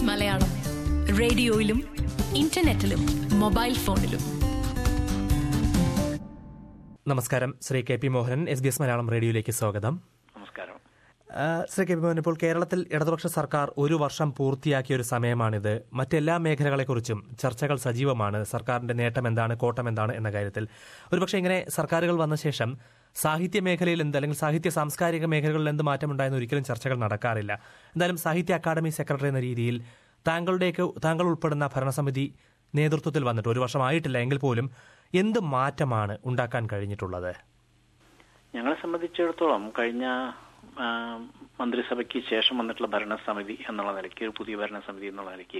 Malayalam റേഡിയോയിലും ഇന്റർനെറ്റിലും mobile ഫോണിലും നമസ്കാരം Shri K P Mohanan S B S Malayalam റേഡിയോയിലേക്ക് സ്വാഗതം നമസ്കാരം ആ, ശ്രീ കെ പി മോഹൻ ഇപ്പോൾ കേരളത്തിൽ ഇടതുപക്ഷ സർക്കാർ ഒരു വർഷം പൂർത്തിയാക്കിയ ഒരു സമയമാണിത് മറ്റെല്ലാ മേഖലകളെക്കുറിച്ചും ചർച്ചകൾ സജീവമാണ് സർക്കാരിന്റെ നേട്ടം എന്താണ് കോട്ടം എന്താണ് എന്ന കാര്യത്തിൽ ഒരുപക്ഷെ ഇങ്ങനെ സർക്കാരുകൾ വന്ന ശേഷം സാഹിത്യ മേഖലയിൽ എന്ത് അല്ലെങ്കിൽ സാഹിത്യ സാംസ്കാരിക മേഖലകളിൽ എന്ത് മാറ്റമുണ്ടായെന്ന് ഒരിക്കലും ചർച്ചകൾ നടക്കാറില്ല എന്തായാലും സാഹിത്യ അക്കാദമി സെക്രട്ടറി എന്ന രീതിയിൽ താങ്കളുടെയൊക്കെ താങ്കൾ ഉൾപ്പെടുന്ന ഭരണസമിതി നേതൃത്വത്തിൽ വന്നിട്ട് ഒരു വർഷമായിട്ടില്ല എങ്കിൽ പോലും എന്ത് മാറ്റമാണ് ഉണ്ടാക്കാൻ കഴിഞ്ഞിട്ടുള്ളത് ഞങ്ങളെ സംബന്ധിച്ചിടത്തോളം കഴിഞ്ഞ ആ, മന്ത്രിസഭയ്ക്ക് ശേഷം വന്നിട്ടുള്ള ഭരണസമിതി എന്നുള്ള നിലയ്ക്ക് ഒരു പുതിയ ഭരണസമിതി എന്നുള്ള നിലയ്ക്ക്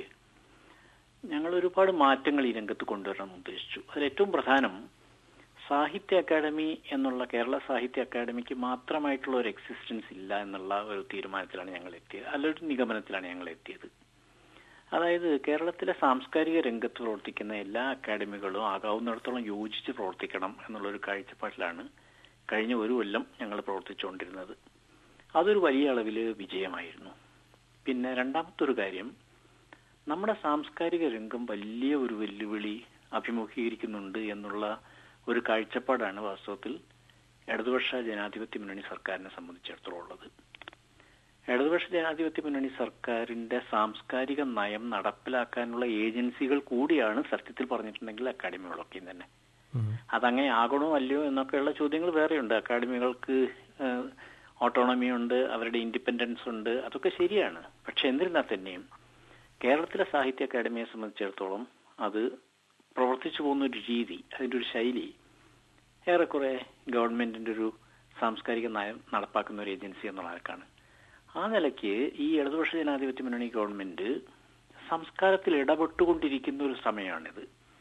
ഞങ്ങൾ ഒരുപാട് മാറ്റങ്ങൾ ഈ രംഗത്ത് കൊണ്ടുവരണം എന്ന് ഉദ്ദേശിച്ചു അതിൽ ഏറ്റവും പ്രധാനം സാഹിത്യ അക്കാദമി എന്നുള്ള കേരള സാഹിത്യ അക്കാദമിക്ക് മാത്രമായിട്ടുള്ള ഒരു എക്സിസ്റ്റൻസ് ഇല്ല എന്നുള്ള ഒരു തീരുമാനത്തിലാണ് ഞങ്ങൾ എത്തിയത് അല്ലൊരു നിഗമനത്തിലാണ് ഞങ്ങൾ എത്തിയത് അതായത് കേരളത്തിലെ സാംസ്കാരിക രംഗത്ത് പ്രവർത്തിക്കുന്ന എല്ലാ അക്കാദമികളും ആകാവുന്നിടത്തോളം യോജിച്ച് പ്രവർത്തിക്കണം എന്നുള്ള ഒരു കാഴ്ചപ്പാടിലാണ് കഴിഞ്ഞ ഒരു കൊല്ലം ഞങ്ങൾ പ്രവർത്തിച്ചുകൊണ്ടിരുന്നത് അതൊരു വലിയ അളവിൽ വിജയമായിരുന്നു പിന്നെ രണ്ടാമത്തെ ഒരു കാര്യം നമ്മുടെ സാംസ്കാരിക രംഗം വലിയ ഒരു വെല്ലുവിളി അഭിമുഖീകരിക്കുന്നുണ്ട് എന്നുള്ള ഒരു കാഴ്ചപ്പാടാണ് വാസ്തവത്തിൽ ഇടതുപക്ഷ ജനാധിപത്യ മുന്നണി സർക്കാരിനെ സംബന്ധിച്ചിടത്തോളം ഉള്ളത് ഇടതുപക്ഷ ജനാധിപത്യ മുന്നണി സർക്കാരിന്റെ സാംസ്കാരിക നയം നടപ്പിലാക്കാനുള്ള ഏജൻസികൾ കൂടിയാണ് സത്യത്തിൽ പറഞ്ഞിട്ടുണ്ടെങ്കിൽ അക്കാദമികളൊക്കെ തന്നെ അതങ്ങനെ ആകണോ അല്ലയോ എന്നൊക്കെയുള്ള ചോദ്യങ്ങൾ വേറെയുണ്ട് അക്കാദമികൾക്ക് ഓട്ടോണമി ഉണ്ട് അവരുടെ ഇൻഡിപെൻഡൻസ് ഉണ്ട് അതൊക്കെ ശരിയാണ് പക്ഷെ എന്നിരുന്നാൽ തന്നെയും കേരളത്തിലെ സാഹിത്യ അക്കാദമിയെ സംബന്ധിച്ചിടത്തോളം അത് പ്രവർത്തിച്ചു പോകുന്ന ഒരു രീതി അതിന്റെ ഒരു ശൈലി ഏറെക്കുറെ ഗവൺമെന്റിന്റെ ഒരു സാംസ്കാരിക നയം നടപ്പാക്കുന്ന ഒരു ഏജൻസി എന്നുള്ള ആൾക്കാണ് ആ നിലയ്ക്ക് ഈ ഇടതുപക്ഷ ജനാധിപത്യ മുന്നണി ഗവൺമെന്റ് സംസ്കാരത്തിൽ ഇടപെട്ടുകൊണ്ടിരിക്കുന്ന ഒരു സമയമാണിത്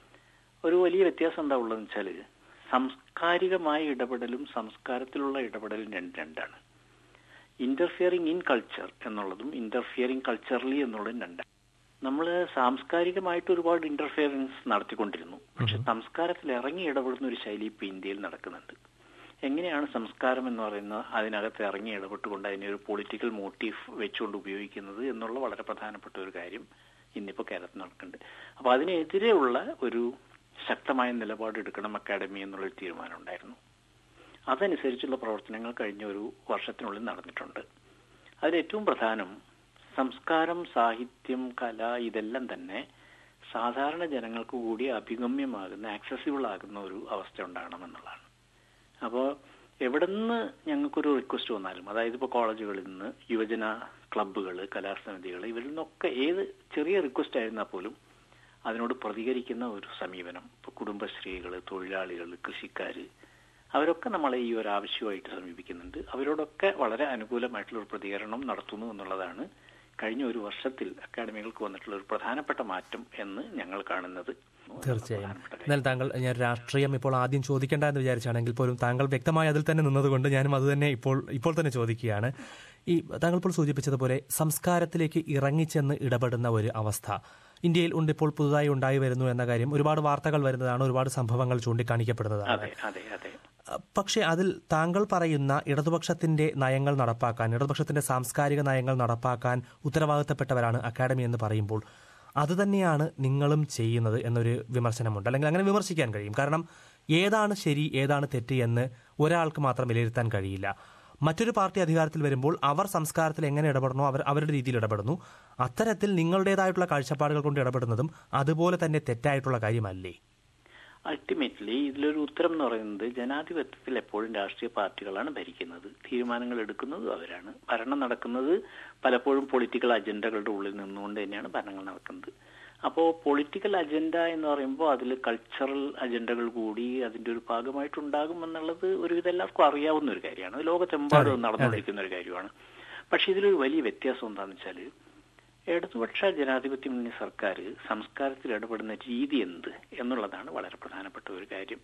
ഒരു വലിയ വ്യത്യാസം എന്താ ഉള്ളതെന്ന് വെച്ചാൽ സാംസ്കാരികമായ ഇടപെടലും സംസ്കാരത്തിലുള്ള ഇടപെടലും രണ്ട് രണ്ടാണ് ഇന്റർഫിയറിംഗ് ഇൻ കൾച്ചർ എന്നുള്ളതും ഇന്റർഫിയറിംഗ് കൾച്ചറലി എന്നുള്ളതും രണ്ടാണ് നമ്മൾ സാംസ്കാരികമായിട്ട് ഒരുപാട് ഇന്റർഫിയറൻസ് നടത്തിക്കൊണ്ടിരുന്നു പക്ഷെ സംസ്കാരത്തിൽ ഇറങ്ങി ഇടപെടുന്ന ഒരു ശൈലി ഇപ്പൊ ഇന്ത്യയിൽ നടക്കുന്നുണ്ട് എങ്ങനെയാണ് സംസ്കാരം എന്ന് പറയുന്ന അതിനകത്ത് ഇറങ്ങി ഇടപെട്ടുകൊണ്ട് അതിനെ ഒരു പൊളിറ്റിക്കൽ മോട്ടീവ് വെച്ചുകൊണ്ട് ഉപയോഗിക്കുന്നത് എന്നുള്ള വളരെ പ്രധാനപ്പെട്ട ഒരു കാര്യം ഇന്നിപ്പോൾ കേരളത്തിൽ നടക്കുന്നുണ്ട് അപ്പൊ അതിനെതിരെയുള്ള ഒരു ശക്തമായ നിലപാട് എടുക്കണം അക്കാദമി എന്നുള്ളൊരു തീരുമാനം ഉണ്ടായിരുന്നു അതനുസരിച്ചുള്ള പ്രവർത്തനങ്ങൾ കഴിഞ്ഞ ഒരു വർഷത്തിനുള്ളിൽ നടന്നിട്ടുണ്ട് അതിൽ ഏറ്റവും പ്രധാനം സംസ്കാരം സാഹിത്യം കല ഇതെല്ലാം തന്നെ സാധാരണ ജനങ്ങൾക്ക് കൂടി അഭിഗമ്യമാകുന്ന ആക്സസിബിൾ ആകുന്ന ഒരു അവസ്ഥ ഉണ്ടാകണം എന്നുള്ളതാണ് അപ്പോൾ എവിടുന്ന് ഞങ്ങൾക്കൊരു റിക്വസ്റ്റ് വന്നാലും അതായത് ഇപ്പോൾ കോളേജുകളിൽ നിന്ന് യുവജന ക്ലബ്ബുകൾ കലാസമിതികൾ ഇവരിൽ നിന്നൊക്കെ ഏത് ചെറിയ റിക്വസ്റ്റ് ആയിരുന്നാൽ പോലും അതിനോട് പ്രതികരിക്കുന്ന ഒരു സമീപനം ഇപ്പോൾ കുടുംബശ്രീകൾ തൊഴിലാളികൾ കൃഷിക്കാർ അവരൊക്കെ നമ്മളെ ഈ ഒരു ആവശ്യമായിട്ട് സമീപിക്കുന്നുണ്ട് അവരോടൊക്കെ വളരെ അനുകൂലമായിട്ടുള്ള ഒരു പ്രതികരണം നടത്തുന്നു എന്നുള്ളതാണ് കഴിഞ്ഞ ഒരു വർഷത്തിൽ അക്കാദമികൾക്ക് വന്നിട്ടുള്ള ഒരു പ്രധാനപ്പെട്ട മാറ്റം എന്ന് ഞങ്ങൾ കാണുന്നത് തീർച്ചയായും പ്രധാനപ്പെട്ട കാര്യം. എന്നാൽ താങ്കൾ ഞാൻ രാഷ്ട്രീയം ഇപ്പോൾ ആദ്യം ചോദിക്കേണ്ട എന്ന് വിചാരിച്ചാണെങ്കിൽ പോലും താങ്കൾ വ്യക്തമായി അതിൽ തന്നെ നിന്നതുകൊണ്ട് ഞാനും അത് തന്നെ ഇപ്പോൾ ഇപ്പോൾ തന്നെ ചോദിക്കുകയാണ് ഈ താങ്കൾ ഇപ്പോൾ സൂചിപ്പിച്ചതുപോലെ സംസ്കാരത്തിലേക്ക് ഇറങ്ങിച്ചെന്ന് ഇടപെടുന്ന ഒരു അവസ്ഥ ഇന്ത്യയിൽ ഉണ്ട് ഇപ്പോൾ പുതുതായി ഉണ്ടായി വരുന്നു എന്ന കാര്യം ഒരുപാട് വാർത്തകൾ വരുന്നതാണ് ഒരുപാട് സംഭവങ്ങൾ ചൂണ്ടിക്കാണിക്കപ്പെടുന്നതാണ് അതെ അതെ അതെ പക്ഷേ അതിൽ താങ്കൾ പറയുന്ന ഇടതുപക്ഷത്തിന്റെ നയങ്ങൾ നടപ്പാക്കാൻ ഇടതുപക്ഷത്തിന്റെ സാംസ്കാരിക നയങ്ങൾ നടപ്പാക്കാൻ ഉത്തരവാദിത്തപ്പെട്ടവരാണ് അക്കാദമി എന്ന് പറയുമ്പോൾ അത് തന്നെയാണ് നിങ്ങളും ചെയ്യുന്നത് എന്നൊരു വിമർശനമുണ്ട് അല്ലെങ്കിൽ അങ്ങനെ വിമർശിക്കാൻ കഴിയും കാരണം ഏതാണ് ശരി ഏതാണ് തെറ്റ് എന്ന് ഒരാൾക്ക് മാത്രം വിലയിരുത്താൻ കഴിയില്ല മറ്റൊരു പാർട്ടി അധികാരത്തിൽ വരുമ്പോൾ അവർ സംസ്കാരത്തിൽ എങ്ങനെ ഇടപെടണോ അവർ അവരുടെ രീതിയിൽ ഇടപെടുന്നു അത്തരത്തിൽ നിങ്ങളുടേതായിട്ടുള്ള കാഴ്ചപ്പാടുകൾ കൊണ്ട് ഇടപെടുന്നതും അതുപോലെ തന്നെ തെറ്റായിട്ടുള്ള കാര്യമല്ലേ അൾട്ടിമേറ്റ്ലി ഇതിലൊരു ഉത്തരം എന്ന് പറയുന്നത് ജനാധിപത്യത്തിൽ എപ്പോഴും രാഷ്ട്രീയ പാർട്ടികളാണ് ഭരിക്കുന്നത് തീരുമാനങ്ങൾ എടുക്കുന്നതും അവരാണ് ഭരണം നടക്കുന്നത് പലപ്പോഴും പൊളിറ്റിക്കൽ അജണ്ടകളുടെ ഉള്ളിൽ നിന്നുകൊണ്ട് തന്നെയാണ് ഭരണങ്ങൾ നടക്കുന്നത് അപ്പോൾ പൊളിറ്റിക്കൽ അജണ്ട എന്ന് പറയുമ്പോൾ അതിൽ കൾച്ചറൽ അജണ്ടകൾ കൂടി അതിന്റെ ഒരു ഭാഗമായിട്ടുണ്ടാകും എന്നുള്ളത് ഒരുവിധം എല്ലാവർക്കും അറിയാവുന്ന ഒരു കാര്യമാണ് അത് ലോകത്തെമ്പാടും നടന്നുകൊണ്ടിരിക്കുന്ന ഒരു കാര്യമാണ് പക്ഷെ ഇതിലൊരു വലിയ വ്യത്യാസം എന്താണെന്ന് വെച്ചാൽ ഇടതുപക്ഷ ജനാധിപത്യ മുന്നണി സർക്കാർ സംസ്കാരത്തിൽ ഇടപെടുന്ന രീതി എന്ത് എന്നുള്ളതാണ് വളരെ പ്രധാനപ്പെട്ട ഒരു കാര്യം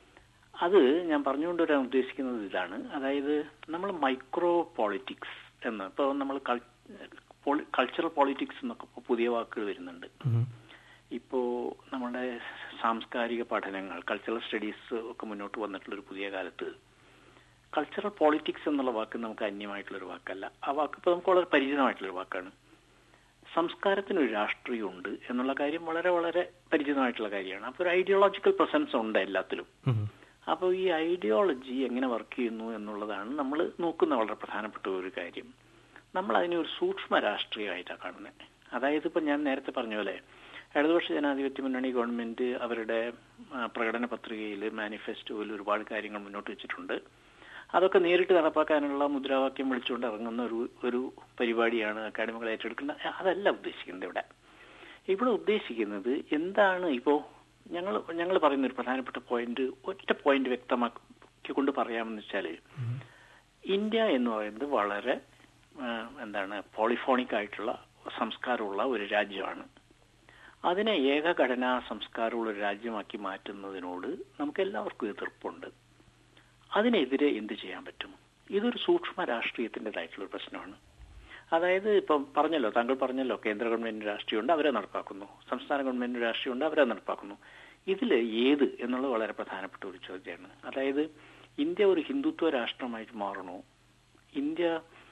അത് ഞാൻ പറഞ്ഞുകൊണ്ടുവരാൻ ഉദ്ദേശിക്കുന്നത് ഇതാണ് അതായത് നമ്മൾ മൈക്രോ പോളിറ്റിക്സ് എന്ന് ഇപ്പോൾ നമ്മൾ കൾച്ചറൽ പോളിറ്റിക്സ് എന്നൊക്കെ ഇപ്പോൾ പുതിയ വാക്കുകൾ വരുന്നുണ്ട് ഇപ്പോൾ നമ്മുടെ സാംസ്കാരിക പഠനങ്ങൾ കൾച്ചറൽ സ്റ്റഡീസ് ഒക്കെ മുന്നോട്ട് വന്നിട്ടുള്ള ഒരു പുതിയ കാലത്ത് കൾച്ചറൽ പോളിറ്റിക്സ് എന്നുള്ള വാക്ക് നമുക്ക് അന്യമായിട്ടുള്ള ഒരു വാക്കല്ല ആ വാക്ക് ഇപ്പോൾ നമുക്ക് വളരെ പരിചിതമായിട്ടുള്ള ഒരു വാക്കാണ് സംസ്കാരത്തിനൊരു രാഷ്ട്രീയമുണ്ട് എന്നുള്ള കാര്യം വളരെ വളരെ പരിചിതമായിട്ടുള്ള കാര്യമാണ് അപ്പോൾ ഒരു ഐഡിയോളജിക്കൽ പ്രസൻസ് ഉണ്ട് എല്ലാത്തിലും ഉം. അപ്പോൾ ഈ ഐഡിയോളജി എങ്ങനെ വർക്ക് ചെയ്യുന്നു എന്നുള്ളതാണ് നമ്മൾ നോക്കുന്ന വളരെ പ്രധാനപ്പെട്ട ഒരു കാര്യം നമ്മൾ അതിനെ ഒരു സൂക്ഷ്മ രാഷ്ട്രീയമായിട്ടാണ് കാണുന്നത് അതായത് ഇപ്പം ഞാൻ നേരത്തെ പറഞ്ഞ പോലെ ഇടതുപക്ഷ ജനാധിപത്യ മുന്നണി ഗവൺമെന്റ് അവരുടെ ആ, പ്രകടന പത്രികയിൽ മാനിഫെസ്റ്റോയിൽ ഒരുപാട് കാര്യങ്ങൾ മുന്നോട്ട് വെച്ചിട്ടുണ്ട് അതൊക്കെ നേരിട്ട് നടപ്പാക്കാനുള്ള മുദ്രാവാക്യം വിളിച്ചുകൊണ്ട് ഇറങ്ങുന്ന ഒരു ഒരു പരിപാടിയാണ് അക്കാഡമികൾ ഏറ്റെടുക്കുന്നത് അതല്ല ഉദ്ദേശിക്കുന്നത് ഇവിടെ ഇവിടെ ഉദ്ദേശിക്കുന്നത് എന്താണ് ഇപ്പോ ഞങ്ങൾ ഞങ്ങൾ പറയുന്ന ഒരു പ്രധാനപ്പെട്ട പോയിന്റ് ഒറ്റ പോയിന്റ് വ്യക്തമാക്കിക്കൊണ്ട് പറയാമെന്ന് വെച്ചാല് ഇന്ത്യ എന്ന് പറയുന്നത് വളരെ ആ, എന്താണ് പോളിഫോണിക് ആയിട്ടുള്ള സംസ്കാരമുള്ള ഒരു രാജ്യമാണ് അതിനെ ഏകഘടനാ സംസ്കാരമുള്ള ഒരു രാജ്യമാക്കി മാറ്റുന്നതിനോട് നമുക്ക് എല്ലാവർക്കും എതിർപ്പുണ്ട് അതിനെതിരെ എന്ത് ചെയ്യാൻ പറ്റും ഇതൊരു സൂക്ഷ്മ രാഷ്ട്രീയത്തിൻ്റെതായിട്ടുള്ള ഒരു പ്രശ്നമാണ് അതായത് ഇപ്പം പറഞ്ഞല്ലോ താങ്കൾ പറഞ്ഞല്ലോ കേന്ദ്ര ഗവൺമെന്റ് രാഷ്ട്രീയമുണ്ട് അവരെ നടപ്പാക്കുന്നു സംസ്ഥാന ഗവൺമെന്റ് രാഷ്ട്രീയമുണ്ട് അവരെ നടപ്പാക്കുന്നു ഇതിൽ ഏത് എന്നുള്ളത് വളരെ പ്രധാനപ്പെട്ട ഒരു ചോദ്യമാണ് അതായത് ഇന്ത്യ ഒരു ഹിന്ദുത്വ രാഷ്ട്രമായിട്ട് മാറണോ ഇന്ത്യ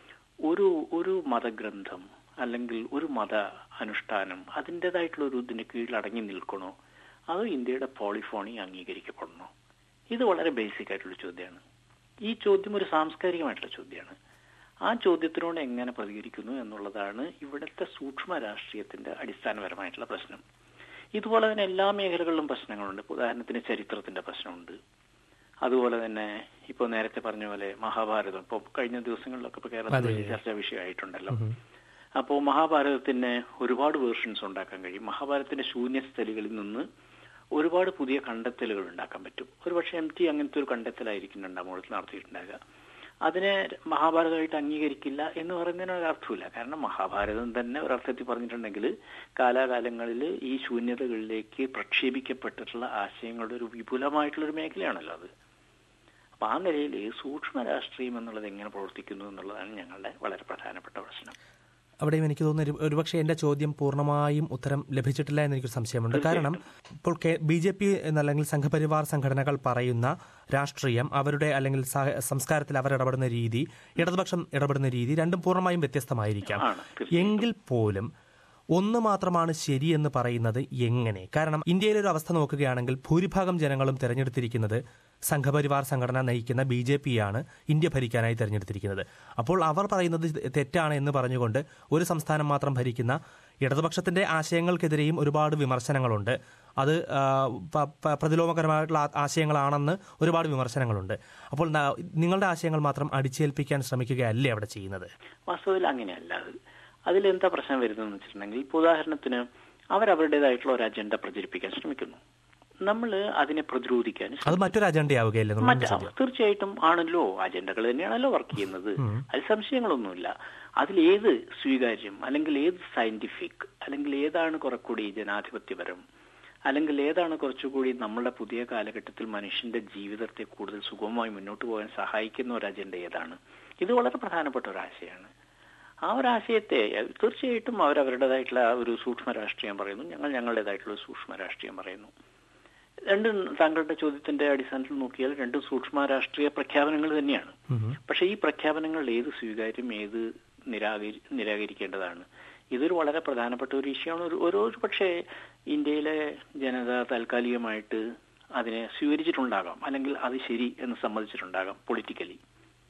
ഒരു ഒരു മതഗ്രന്ഥം അല്ലെങ്കിൽ ഒരു മത അനുഷ്ഠാനം അതിൻ്റെതായിട്ടുള്ള ഒരു ഇതിന് കീഴിൽ അടങ്ങി നിൽക്കണോ അതോ ഇന്ത്യയുടെ പോളിഫോണി അംഗീകരിക്കപ്പെടണോ ഇത് വളരെ ബേസിക് ആയിട്ടുള്ള ചോദ്യമാണ് ഈ ചോദ്യം ഒരു സാംസ്കാരികമായിട്ടുള്ള ചോദ്യമാണ് ആ ചോദ്യത്തിനോട് എങ്ങനെ പ്രതികരിക്കുന്നു എന്നുള്ളതാണ് ഇവിടുത്തെ സൂക്ഷ്മ രാഷ്ട്രീയത്തിന്റെ അടിസ്ഥാനപരമായിട്ടുള്ള പ്രശ്നം ഇതുപോലെ തന്നെ എല്ലാ മേഖലകളിലും പ്രശ്നങ്ങളുണ്ട് ഇപ്പൊ ഉദാഹരണത്തിന് ചരിത്രത്തിന്റെ പ്രശ്നമുണ്ട് അതുപോലെ തന്നെ ഇപ്പോൾ നേരത്തെ പറഞ്ഞ പോലെ മഹാഭാരതം ഇപ്പോൾ കഴിഞ്ഞ ദിവസങ്ങളിലൊക്കെ ഇപ്പോൾ കേരളത്തിൽ വലിയ ചർച്ചാ വിഷയമായിട്ടുണ്ടല്ലോ അപ്പോൾ മഹാഭാരതത്തിന് ഒരുപാട് വേർഷൻസ് ഉണ്ടാക്കാൻ കഴിയും മഹാഭാരതത്തിന്റെ ശൂന്യസ്ഥലികളിൽ നിന്ന് ഒരുപാട് പുതിയ കണ്ടെത്തലുകൾ ഉണ്ടാക്കാൻ പറ്റും ഒരുപക്ഷെ എം ടി അങ്ങനത്തെ ഒരു കണ്ടെത്തലായിരിക്കും രണ്ടാമൂഴത്തിൽ നടത്തിയിട്ടുണ്ടാകുക അതിനെ മഹാഭാരതമായിട്ട് അംഗീകരിക്കില്ല എന്ന് പറയുന്നതിന് ഒരർത്ഥമില്ല കാരണം മഹാഭാരതം തന്നെ ഒരർത്ഥത്തിൽ പറഞ്ഞിട്ടുണ്ടെങ്കിൽ കാലാകാലങ്ങളിൽ ഈ ശൂന്യതകളിലേക്ക് പ്രക്ഷേപിക്കപ്പെട്ടിട്ടുള്ള ആശയങ്ങളുടെ ഒരു വിപുലമായിട്ടുള്ള ഒരു മേഖലയാണല്ലോ അത് അപ്പൊ ആ നിലയിൽ സൂക്ഷ്മ രാഷ്ട്രീയം എന്നുള്ളത് എങ്ങനെ പ്രവർത്തിക്കുന്നു എന്നുള്ളതാണ് ഞങ്ങളുടെ വളരെ പ്രധാനപ്പെട്ട പ്രശ്നം അവിടെയും എനിക്ക് തോന്നുന്നു ഒരു- ഒരുപക്ഷെ എന്റെ ചോദ്യം പൂർണ്ണമായും ഉത്തരം ലഭിച്ചിട്ടില്ല എന്ന് എനിക്കൊരു സംശയമുണ്ട് കാരണം ഇപ്പോൾ ബി ജെ പി എന്നല്ലെങ്കിൽ സംഘപരിവാർ സംഘടനകൾ പറയുന്ന രാഷ്ട്രീയം അവരുടെ അല്ലെങ്കിൽ സഹ- സംസ്കാരത്തിൽ അവർ ഇടപെടുന്ന രീതി ഇടതുപക്ഷം ഇടപെടുന്ന രീതി രണ്ടും പൂർണ്ണമായും വ്യത്യസ്തമായിരിക്കാം ആണ് തീർച്ചയായും. എങ്കിൽ പോലും ഒന്ന് മാത്രമാണ് ശരിയെന്ന് പറയുന്നത് എങ്ങനെ കാരണം ഇന്ത്യയിലെ ഒരു അവസ്ഥ നോക്കുകയാണെങ്കിൽ ഭൂരിഭാഗം ജനങ്ങളും തെരഞ്ഞെടുത്തിരിക്കുന്നത് സംഘപരിവാർ സംഘടന നയിക്കുന്ന ബി ജെ പിയാണ് ഇന്ത്യ ഭരിക്കാനായി തെരഞ്ഞെടുത്തിരിക്കുന്നത് അപ്പോൾ അവർ പറയുന്നത് ഇത് തെറ്റാണ് എന്ന് പറഞ്ഞുകൊണ്ട് ഒരു സംസ്ഥാനം മാത്രം ഭരിക്കുന്ന ഇടതുപക്ഷത്തിന്റെ ആശയങ്ങൾക്കെതിരെയും ഒരുപാട് വിമർശനങ്ങളുണ്ട് അത് ആ, പ- പ- പ്രതിലോമകരമായിട്ടുള്ള ആ- ആശയങ്ങളാണെന്ന് ഒരുപാട് വിമർശനങ്ങളുണ്ട് അപ്പോൾ ന- നിങ്ങളുടെ ആശയങ്ങൾ മാത്രം അടിച്ചേൽപ്പിക്കാൻ ശ്രമിക്കുകയല്ലേ അവിടെ ചെയ്യുന്നത് വാസ്തവത്തിൽ അങ്ങനെയല്ല അത് അതിലെന്താ പ്രശ്നം വരുന്നതെന്ന് വെച്ചിട്ടുണ്ടെങ്കിൽ ഇപ്പൊ ഉദാഹരണത്തിന് അവരവരുടേതായിട്ടുള്ള ഒരു അജണ്ട പ്രചരിപ്പിക്കാൻ ശ്രമിക്കുന്നു നമ്മൾ അതിനെ പ്രതിരോധിക്കാൻ അത് മറ്റൊരു അജണ്ടയാവുകയല്ലേ നമ്മൾ മറ്റ് തീർച്ചയായിട്ടും ആണല്ലോ അജണ്ടകൾ തന്നെയാണല്ലോ വർക്ക് ചെയ്യുന്നത് അതിൽ സംശയങ്ങളൊന്നുമില്ല അതിലേത് സ്വീകാര്യം അല്ലെങ്കിൽ ഏത് സയന്റിഫിക് അല്ലെങ്കിൽ ഏതാണ് കുറച്ചുകൂടി ജനാധിപത്യപരം അല്ലെങ്കിൽ ഏതാണ് കുറച്ചുകൂടി നമ്മളുടെ പുതിയ കാലഘട്ടത്തിൽ മനുഷ്യന്റെ ജീവിതത്തെ കൂടുതൽ സുഗമമായി മുന്നോട്ട് പോകാൻ സഹായിക്കുന്ന ഒരു അജണ്ട ഏതാണ് ഇത് വളരെ പ്രധാനപ്പെട്ട ഒരു ആശയമാണ് ആ ഒരു ആശയത്തെ തീർച്ചയായിട്ടും അവരവരുടേതായിട്ടുള്ള ഒരു സൂക്ഷ്മ രാഷ്ട്രീയം പറയുന്നു ഞങ്ങൾ ഞങ്ങളുടേതായിട്ടുള്ള ഒരു സൂക്ഷ്മ രാഷ്ട്രീയം പറയുന്നു രണ്ടും താങ്കളുടെ ചോദ്യത്തിന്റെ അടിസ്ഥാനത്തിൽ നോക്കിയാൽ രണ്ടും സൂക്ഷ്മ രാഷ്ട്രീയ പ്രഖ്യാപനങ്ങൾ തന്നെയാണ് പക്ഷെ ഈ പ്രഖ്യാപനങ്ങളിൽ ഏത് സ്വീകാര്യം ഏത് നിരാകരി നിരാകരിക്കേണ്ടതാണ് ഇതൊരു വളരെ പ്രധാനപ്പെട്ട ഒരു വിഷയമാണ് ഒരു ഒരു ഒരു പക്ഷേ ഇന്ത്യയിലെ ജനത താൽക്കാലികമായിട്ട് അതിനെ സ്വീകരിച്ചിട്ടുണ്ടാകാം അല്ലെങ്കിൽ അത് ശരി എന്ന് സമ്മതിച്ചിട്ടുണ്ടാകാം പൊളിറ്റിക്കലി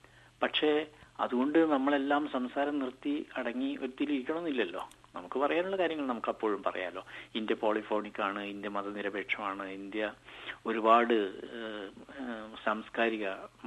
പക്ഷേ അതുകൊണ്ട് നമ്മളെല്ലാം സംസാരം നിർത്തി അടങ്ങി ഒത്തിരിക്കണമെന്നില്ലല്ലോ നമുക്ക് പറയാനുള്ള കാര്യങ്ങൾ നമുക്ക് അപ്പോഴും പറയാലോ ഇന്ത്യ പോളിഫോണിക് ആണ് ഇന്ത്യ മതനിരപേക്ഷമാണ് ഇന്ത്യ ഒരുപാട് ഏഹ്, ഏഹ്, സാംസ്കാരിക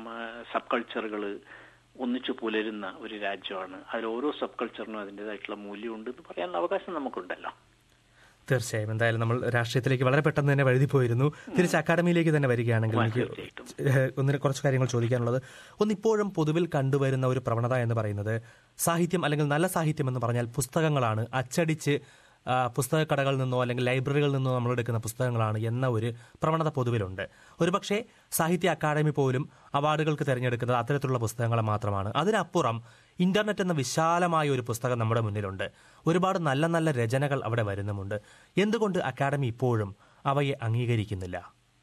സബ് കൾച്ചറുകൾ ഒന്നിച്ചു പുലരുന്ന ഒരു രാജ്യമാണ് അതിൽ ഓരോ സബ് കൾച്ചറിനും അതിൻ്റെതായിട്ടുള്ള മൂല്യമുണ്ട് എന്ന് പറയാനുള്ള അവകാശം നമുക്കുണ്ടല്ലോ തീർച്ചയായും എന്തായാലും നമ്മൾ രാഷ്ട്രീയത്തിലേക്ക് വളരെ പെട്ടെന്ന് തന്നെ വഴുതി പോയിരുന്നു തിരിച്ച് അക്കാഡമിയിലേക്ക് തന്നെ വരികയാണെങ്കിൽ എനിക്ക് തീർച്ചയായിട്ടും. ഏഹ് ഒന്നിന് കുറച്ച് കാര്യങ്ങൾ ചോദിക്കാനുള്ളത് ഒന്ന് ഇപ്പോഴും പൊതുവിൽ കണ്ടുവരുന്ന ഒരു പ്രവണത എന്ന് പറയുന്നത് സാഹിത്യം അല്ലെങ്കിൽ നല്ല സാഹിത്യം എന്ന് പറഞ്ഞാൽ പുസ്തകങ്ങളാണ് അച്ചടിച്ച് ആ, പുസ്തകക്കടകളിൽ നിന്നോ അല്ലെങ്കിൽ ലൈബ്രറികളിൽ നിന്നോ നമ്മൾ എടുക്കുന്ന പുസ്തകങ്ങളാണ് എന്ന ഒരു പ്രവണത പൊതുവിലുണ്ട് ഒരുപക്ഷെ സാഹിത്യ അക്കാദമി പോലും അവാർഡുകൾക്ക് തിരഞ്ഞെടുക്കുന്നത് അത്തരത്തിലുള്ള പുസ്തകങ്ങളെ മാത്രമാണ് അതിനപ്പുറം ഇന്റർനെറ്റ് എന്ന വിശാലമായ ഒരു പുസ്തകം നമ്മുടെ മുന്നിലുണ്ട് ഒരുപാട് നല്ല നല്ല രചനകൾ അവിടെ വരുന്നുമുണ്ട് എന്തുകൊണ്ട് അക്കാദമി ഇപ്പോഴും അവയെ അംഗീകരിക്കുന്നില്ല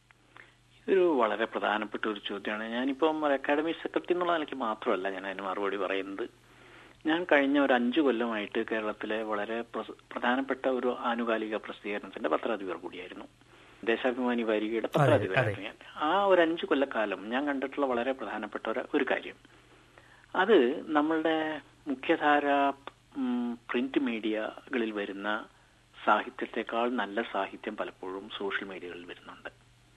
ഇതൊരു വളരെ പ്രധാനപ്പെട്ട ഒരു ചോദ്യമാണ് ഞാനിപ്പം ഒരു അക്കാഡമിക് സെക്രട്ടറി എന്നുള്ള നിലയ്ക്ക് മാത്രമല്ല ഞാൻ അതിന് മറുപടി പറയുന്നത് ഞാൻ കഴിഞ്ഞ ഒരു അഞ്ചു കൊല്ലമായിട്ട് കേരളത്തിലെ വളരെ പ്രസ- പ്രധാനപ്പെട്ട ഒരു ആനുകാലിക പ്രസിദ്ധീകരണത്തിന്റെ പത്രാധിപർ കൂടിയായിരുന്നു ദേശാഭിമാനി വാരികയുടെ പത്രാധിപരായിരുന്നു ഞാൻ ആ ഒരു അഞ്ചു കൊല്ലക്കാലം ഞാൻ കണ്ടിട്ടുള്ള വളരെ പ്രധാനപ്പെട്ട ഒരു ഒരു കാര്യം അത് നമ്മളുടെ മുഖ്യധാര പ്രിന്റ് മീഡിയകളിൽ വരുന്ന സാഹിത്യത്തെക്കാൾ നല്ല സാഹിത്യം പലപ്പോഴും സോഷ്യൽ മീഡിയകളിൽ വരുന്നുണ്ട്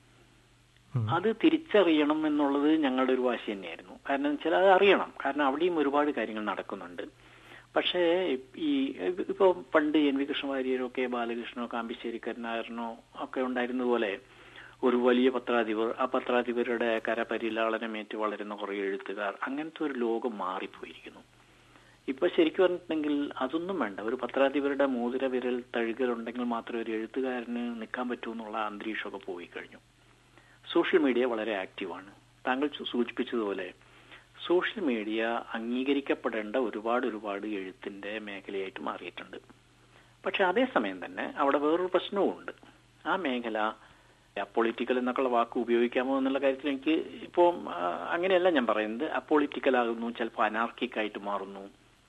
ഉം. അത് തിരിച്ചറിയണം എന്നുള്ളത് ഞങ്ങളുടെ ഒരു വാശി തന്നെയായിരുന്നു കാരണം വെച്ചാൽ അത് അറിയണം കാരണം അവിടെയും ഒരുപാട് കാര്യങ്ങൾ നടക്കുന്നുണ്ട് പക്ഷേ ഈ ഇപ്പൊ പണ്ട് എൻ വി കൃഷ്ണവാര്യരോ കെ ബാലകൃഷ്ണനോ കാമ്പിശ്ശേരി കരുണാകരനോ ഒക്കെ ഉണ്ടായിരുന്നതുപോലെ ഒരു വലിയ പത്രാധിപർ ആ പത്രാധിപരുടെ കരപരിലാളനമേറ്റ് വളരുന്ന കുറെ എഴുത്തുകാർ അങ്ങനത്തെ ഒരു ലോകം മാറിപ്പോയിരിക്കുന്നു ഇപ്പൊ ശരിക്കും പറഞ്ഞിട്ടുണ്ടെങ്കിൽ അതൊന്നും വേണ്ട ഒരു പത്രാധിപരുടെ മോതിര വിരൽ തഴുകലുണ്ടെങ്കിൽ മാത്രമേ ഒരു എഴുത്തുകാരന് നിൽക്കാൻ പറ്റൂ എന്നുള്ള അന്തരീക്ഷമൊക്കെ പോയി കഴിഞ്ഞു സോഷ്യൽ മീഡിയ വളരെ ആക്റ്റീവാണ് താങ്കൾ സു- സൂചിപ്പിച്ചതുപോലെ സോഷ്യൽ മീഡിയ അംഗീകരിക്കപ്പെടേണ്ട ഒരുപാട് ഒരുപാട് എഴുത്തിന്റെ മേഖലയായിട്ട് മാറിയിട്ടുണ്ട് പക്ഷെ അതേസമയം തന്നെ അവിടെ വേറൊരു പ്രശ്നവും ഉണ്ട് ആ മേഖല അപ്പൊളിറ്റിക്കൽ എന്നൊക്കെയുള്ള വാക്ക് ഉപയോഗിക്കാമോ എന്നുള്ള കാര്യത്തിൽ എനിക്ക് ഇപ്പോൾ അങ്ങനെയല്ല ഞാൻ പറയുന്നത് അപ്പൊളിറ്റിക്കൽ ആകുന്നു ചിലപ്പോൾ അനാർക്കിക് ആയിട്ട് മാറുന്നു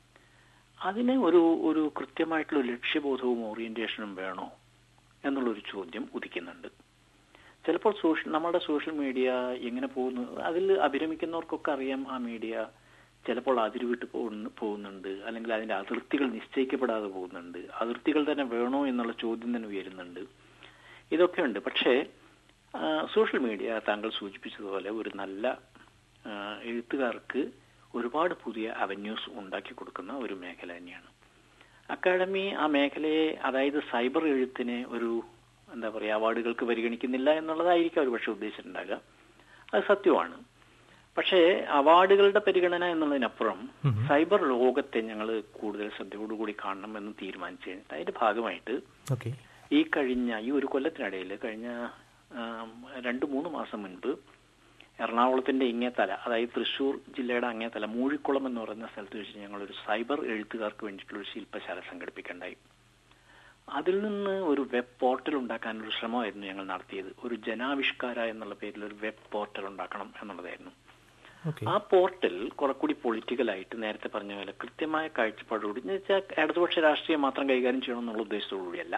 അതിന് ഒരു ഒരു കൃത്യമായിട്ടുള്ള ലക്ഷ്യബോധവും ഓറിയന്റേഷനും വേണോ എന്നുള്ളൊരു ചോദ്യം ഉദിക്കുന്നുണ്ട് ചിലപ്പോൾ സോഷ്യൽ നമ്മുടെ സോഷ്യൽ മീഡിയ എങ്ങനെ പോകുന്നു അതിൽ അഭിരമിക്കുന്നവർക്കൊക്കെ അറിയാം ആ മീഡിയ ചിലപ്പോൾ അതിരുവിട്ട് പോകുന്നു പോകുന്നുണ്ട് അല്ലെങ്കിൽ അതിന്റെ അതിർത്തികൾ നിശ്ചയിക്കപ്പെടാതെ പോകുന്നുണ്ട് അതിർത്തികൾ തന്നെ വേണോ എന്നുള്ള ചോദ്യം തന്നെ ഉയരുന്നുണ്ട് ഇതൊക്കെ ഉണ്ട് പക്ഷേ ആ, സോഷ്യൽ മീഡിയ താങ്കൾ സൂചിപ്പിച്ചതുപോലെ ഒരു നല്ല ആ, എഴുത്തുകാർക്ക് ഒരുപാട് പുതിയ അവന്യൂസ് ഉണ്ടാക്കി കൊടുക്കുന്ന ഒരു മേഖല തന്നെയാണ് അക്കാഡമി ആ മേഖലയെ അതായത് സൈബർ എഴുത്തിനെ ഒരു എന്താ പറയുക അവാർഡുകൾക്ക് പരിഗണിക്കുന്നില്ല എന്നുള്ളതായിരിക്കും അവർ പക്ഷെ ഉദ്ദേശിച്ചിട്ടുണ്ടാകുക അത് സത്യമാണ് പക്ഷേ അവാർഡുകളുടെ പരിഗണന എന്നുള്ളതിനപ്പുറം സൈബർ ലോകത്തെ ഞങ്ങൾ കൂടുതൽ ശ്രദ്ധയോടുകൂടി കാണണം എന്ന് തീരുമാനിച്ചു കഴിഞ്ഞിട്ട് അതിന്റെ ഭാഗമായിട്ട് ഓക്കെ ഈ കഴിഞ്ഞ ഈ ഒരു കൊല്ലത്തിനിടയിൽ കഴിഞ്ഞ ആം, രണ്ട് മൂന്ന് മാസം മുൻപ് എറണാകുളത്തിന്റെ ഇങ്ങേത്തല അതായത് തൃശൂർ ജില്ലയുടെ അങ്ങേത്തല മൂഴിക്കുളം എന്ന് പറയുന്ന സ്ഥലത്ത് വെച്ച് ഞങ്ങൾ ഒരു സൈബർ എഴുത്തുകാർക്ക് വേണ്ടിയിട്ടുള്ള ഒരു ശില്പശാല സംഘടിപ്പിക്കേണ്ടായി അതിൽ നിന്ന് ഒരു വെബ് പോർട്ടൽ ഉണ്ടാക്കാൻ ഒരു ശ്രമമായിരുന്നു ഞങ്ങൾ നടത്തിയത് ഒരു ജനാവിഷ്കാര എന്നുള്ള പേരിൽ ഒരു വെബ് പോർട്ടൽ ഉണ്ടാക്കണം എന്നുള്ളതായിരുന്നു ഓക്കെ ആ പോർട്ടൽ കുറെ കൂടി പൊളിറ്റിക്കലായിട്ട് നേരത്തെ പറഞ്ഞ പോലെ കൃത്യമായ കാഴ്ചപ്പാടോടി എന്ന് വെച്ചാൽ ഇടതുപക്ഷ രാഷ്ട്രീയം മാത്രം കൈകാര്യം ചെയ്യണം എന്നുള്ള ഉദ്ദേശത്തോടുകൂടിയല്ല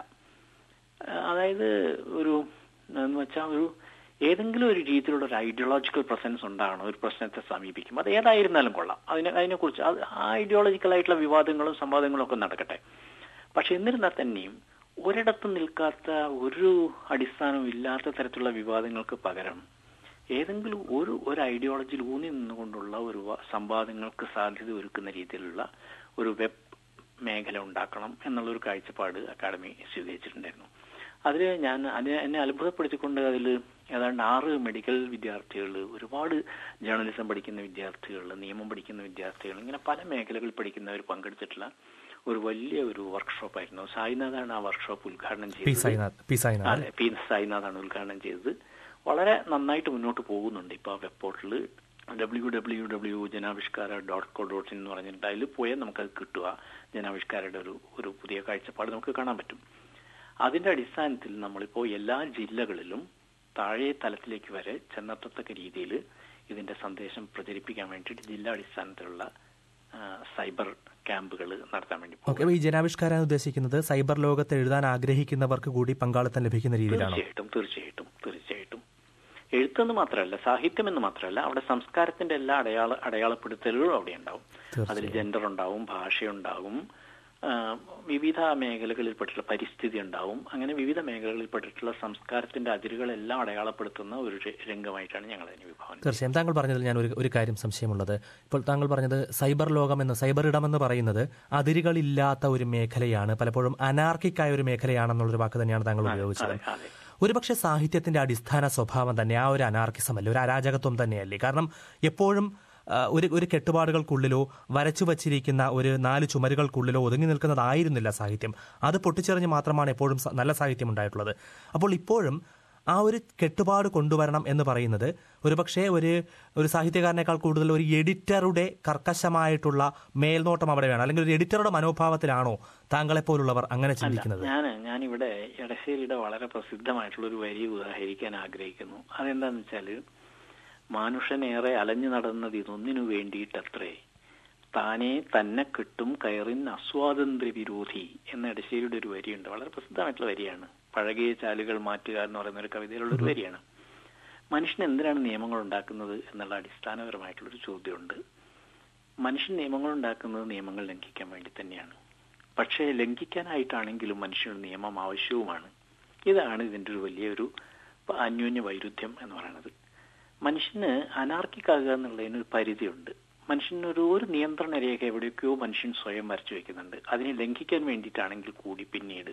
ആ, അതായത് ഒരു എന്ന് വെച്ചാൽ ഒരു ഏതെങ്കിലും ഒരു രീതിയിലുള്ള ഒരു ഐഡിയോളജിക്കൽ പ്രസൻസ് ഉണ്ടാകണം ഒരു പ്രശ്നത്തെ സമീപിക്കും അത് ഏതായിരുന്നാലും കൊള്ളാം അതിനെ അതിനെക്കുറിച്ച് അത് ആ ഐഡിയോളജിക്കൽ ആയിട്ടുള്ള വിവാദങ്ങളും സംവാദങ്ങളും ഒക്കെ നടക്കട്ടെ പക്ഷെ എന്നിരുന്നാൽ തന്നെയും ഒരിടത്തും നിൽക്കാത്ത ഒരു അടിസ്ഥാനവും ഇല്ലാത്ത തരത്തിലുള്ള വിവാദങ്ങൾക്ക് പകരം ഏതെങ്കിലും ഒരു ഒരു ഐഡിയോളജിയിൽ ഊന്നി നിന്നുകൊണ്ടുള്ള ഒരു വ- സംവാദങ്ങൾക്ക് സാധ്യത ഒരുക്കുന്ന രീതിയിലുള്ള ഒരു വെബ് മേഖല ഉണ്ടാക്കണം എന്നുള്ള ഒരു കാഴ്ചപ്പാട് അക്കാദമി സ്വീകരിച്ചിട്ടുണ്ടായിരുന്നു അതിൽ ഞാൻ അതിനെ എന്നെ അത്ഭുതപ്പെടുത്തിക്കൊണ്ട് അതിൽ ഏതാണ്ട് ആറ് മെഡിക്കൽ വിദ്യാർത്ഥികൾ ഒരുപാട് ജേർണലിസം പഠിക്കുന്ന വിദ്യാർത്ഥികൾ നിയമം പഠിക്കുന്ന വിദ്യാർത്ഥികൾ ഇങ്ങനെ പല മേഖലകളിൽ പഠിക്കുന്നവർ പങ്കെടുത്തിട്ടുള്ള ഒരു വലിയ ഒരു വർക്ക്ഷോപ്പായിരുന്നു സായിനാഥാണ് ആ വർക്ക്ഷോപ്പ് ഉദ്ഘാടനം പി ചെയ്തത് സായിനാഥ് പി സായിനാഥ് അതെ പി സായിനാഥാണ് ഉദ്ഘാടനം ചെയ്തത് വളരെ നന്നായിട്ട് മുന്നോട്ട് പോകുന്നുണ്ട് ഇപ്പൊ ആ web portal W W W Janavishkara dot co dot in എന്ന് പറഞ്ഞിട്ട് അതിൽ പോയാൽ നമുക്കത് കിട്ടുക ജനാവിഷ്കാരയുടെ ഒരു ഒരു പുതിയ കാഴ്ചപ്പാട് നമുക്ക് കാണാൻ പറ്റും അതിന്റെ അടിസ്ഥാനത്തിൽ നമ്മളിപ്പോ എല്ലാ ജില്ലകളിലും താഴെ തലത്തിലേക്ക് വരെ ചെന്നെത്തത്തക്ക രീതിയിൽ ഇതിന്റെ സന്ദേശം പ്രചരിപ്പിക്കാൻ വേണ്ടിയിട്ട് ജില്ലാ അടിസ്ഥാനത്തിലുള്ള ആ, സൈബർ ക്യാമ്പുകൾ നടത്താൻ വേണ്ടി പോകും ഓക്കെ ഈ ജനാവിഷ്കാരാൻ ഉദ്ദേശിക്കുന്നത് സൈബർ ലോകത്ത് എഴുതാൻ ആഗ്രഹിക്കുന്നവർക്ക് കൂടി പങ്കാളിത്തം ലഭിക്കുന്ന രീതിയിലാണോ തീർച്ചയായിട്ടും തീർച്ചയായിട്ടും തീർച്ചയായിട്ടും എഴുത്തെന്ന് മാത്രമല്ല സാഹിത്യം എന്ന് മാത്രമല്ല അവിടെ സംസ്കാരത്തിന്റെ എല്ലാ അടയാള അടയാളപ്പെടുത്തലുകളും അവിടെ ഉണ്ടാവും അതിൽ ജെൻഡർ ഉണ്ടാവും ഭാഷയുണ്ടാവും ആ, വിവിധ മേഖലകളിൽപ്പെട്ടിട്ടുള്ള പരിസ്ഥിതി ഉണ്ടാവും അങ്ങനെ വിവിധ മേഖലകളിൽപ്പെട്ടിട്ടുള്ള സംസ്കാരത്തിന്റെ അതിരുകളെല്ലാം അടയാളപ്പെടുത്തുന്ന ഒരു ര- രംഗമായിട്ടാണ് ഞങ്ങൾ അതിനെ വിഭാവനം തീർച്ചയായും താങ്കൾ പറഞ്ഞതിൽ ഞാൻ ഒരു ഒരു കാര്യം സംശയമുള്ളത് ഇപ്പോൾ താങ്കൾ പറഞ്ഞത് സൈബർ ലോകം എന്ന് സൈബർ ഇടം എന്ന് പറയുന്നത് അതിരുകളില്ലാത്ത ഒരു മേഖലയാണ് പലപ്പോഴും അനാർക്കിക്കായ ഒരു മേഖലയാണെന്നുള്ളൊരു വാക്ക് തന്നെയാണ് താങ്കൾ ഉപയോഗിച്ചത് അതെ അതെ ഒരുപക്ഷെ സാഹിത്യത്തിന്റെ അടിസ്ഥാന സ്വഭാവം തന്നെ ആ ഒരു അനാർക്കിസം അല്ലേ ഒരു അരാജകത്വം തന്നെയല്ലേ കാരണം എപ്പോഴും ആ, ഒരു ഒരു കെട്ടുപാടുകൾക്കുള്ളിലോ വരച്ചു വച്ചിരിക്കുന്ന ഒരു നാല് ചുമരുകൾക്കുള്ളിലോ ഒതുങ്ങി നിൽക്കുന്നതായിരുന്നില്ല സാഹിത്യം അത് പൊട്ടിച്ചെറിഞ്ഞ് മാത്രമാണ് എപ്പോഴും സ- നല്ല സാഹിത്യം ഉണ്ടായിട്ടുള്ളത് അപ്പോൾ ഇപ്പോഴും ആ ഒരു കെട്ടുപാട് കൊണ്ടുവരണം എന്ന് പറയുന്നത് ഒരുപക്ഷെ ഒരു ഒരു സാഹിത്യകാരനേക്കാൾ കൂടുതൽ ഒരു എഡിറ്ററുടെ കർക്കശമായിട്ടുള്ള മേൽനോട്ടം അവിടെ വേണം അല്ലെങ്കിൽ ഒരു എഡിറ്ററുടെ മനോഭാവത്തിലാണോ താങ്കളെപ്പോലുള്ളവർ അങ്ങനെ ചിന്തിക്കുന്നത് ഞാൻ ഞാനിവിടെ എടശ്ശേരിയുടെ വളരെ പ്രസിദ്ധമായിട്ടുള്ള ഒരു വരി ഉദാഹരിക്കാൻ ആഗ്രഹിക്കുന്നു അതെന്താന്ന് വെച്ചാല് മാനുഷനേറെ അലഞ്ഞു നടന്നത് ഇതൊന്നിനു വേണ്ടിയിട്ടത്രേ താനെ തന്നെ കിട്ടും കയറിൻ അസ്വാതന്ത്ര്യ വിരോധി എന്ന എടശ്ശേരിയുടെ ഒരു വരിയുണ്ട് വളരെ പ്രസിദ്ധമായിട്ടുള്ള വരിയാണ് പഴകിയ ചാലുകൾ മാറ്റുക എന്ന് പറയുന്ന ഒരു കവിതയിലുള്ള ഒരു വരിയാണ് മനുഷ്യൻ എന്തിനാണ് നിയമങ്ങൾ ഉണ്ടാക്കുന്നത് എന്നുള്ള അടിസ്ഥാനപരമായിട്ടുള്ളൊരു ചോദ്യമുണ്ട് മനുഷ്യൻ നിയമങ്ങൾ ഉണ്ടാക്കുന്നത് നിയമങ്ങൾ ലംഘിക്കാൻ വേണ്ടി തന്നെയാണ് പക്ഷേ ലംഘിക്കാനായിട്ടാണെങ്കിലും മനുഷ്യന് നിയമം ആവശ്യവുമാണ് ഇതാണ് ഇതിൻ്റെ ഒരു വലിയൊരു അന്യോന്യ വൈരുദ്ധ്യം എന്ന് പറയുന്നത് മനുഷ്യന് അനാർക്കിക്കാകുക എന്നുള്ളതിന് ഒരു പരിധിയുണ്ട് മനുഷ്യനൊരു ഒരു നിയന്ത്രണ രേഖ എവിടെയൊക്കെയോ മനുഷ്യൻ സ്വയം വരച്ചു വെക്കുന്നുണ്ട് അതിനെ ലംഘിക്കാൻ വേണ്ടിയിട്ടാണെങ്കിൽ കൂടി പിന്നീട്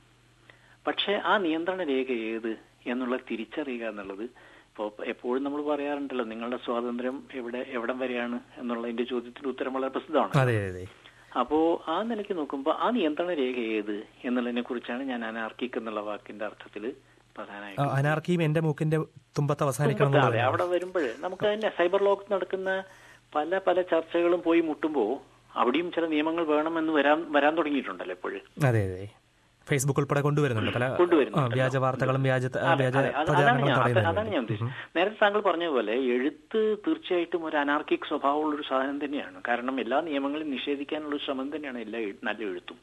പക്ഷേ ആ നിയന്ത്രണ രേഖ ഏത് എന്നുള്ള തിരിച്ചറിയുക എന്നുള്ളത് ഇപ്പോൾ എപ്പോഴും നമ്മൾ പറയാറുണ്ടല്ലോ നിങ്ങളുടെ സ്വാതന്ത്ര്യം എവിടെ എവിടം വരെയാണ് എന്നുള്ളതിന്റെ ചോദ്യത്തിന്റെ ഉത്തരം വളരെ പ്രസിദ്ധമാണ് അതെ അതെ അപ്പോ ആ നിലയ്ക്ക് നോക്കുമ്പോൾ ആ നിയന്ത്രണ രേഖ ഏത് എന്നുള്ളതിനെ കുറിച്ചാണ് ഞാൻ അനാർക്കിക് എന്നുള്ള വാക്കിന്റെ അർത്ഥത്തിൽ പ്രധാനമായിട്ടും അനാർക്കിയും എന്റെ മൂക്കിന്റെ തുമ്പത്ത് അവസാനിക്കണം തുമ്പത്ത് എന്നുള്ളത് അതെ, അവിടെ വരുമ്പോൾ നമുക്ക് തന്നെ സൈബർ ലോകത്ത് നടക്കുന്ന പല പല ചർച്ചകളും പോയി മുട്ടുമ്പോൾ അവിടെയും ചില നിയമങ്ങൾ വേണമെന്ന് വരാൻ വരാൻ തുടങ്ങിയിട്ടുണ്ടല്ലോ എപ്പോഴും അതെ അതെ ഫേസ്ബുക്ക് ഉൾപ്പെടെ കൊണ്ടുവരുന്നുണ്ട് പല ആ, കൊണ്ടുവരുന്നുണ്ടല്ലോ. വ്യാജ വാർത്തകളും വ്യാജ അതെ, വ്യാജ അതെ, അത് അതാണ് പ്രചാരണങ്ങളും ഞാൻ അത് തടയുന്നതിന് അതാണ് ഞാൻ വേണ്ടി. ഉദ്ദേശിച്ചത് നേരത്തെ താങ്കൾ പറഞ്ഞ പോലെ എഴുത്ത് തീർച്ചയായിട്ടും ഒരു അനാർക്കിക് സ്വഭാവമുള്ള ഒരു സാധനം തന്നെയാണ് കാരണം എല്ലാ നിയമങ്ങളും നിഷേധിക്കാനുള്ള ഒരു ശ്രമം തന്നെയാണ് എല്ലാ എഴു- നല്ല എഴുത്തും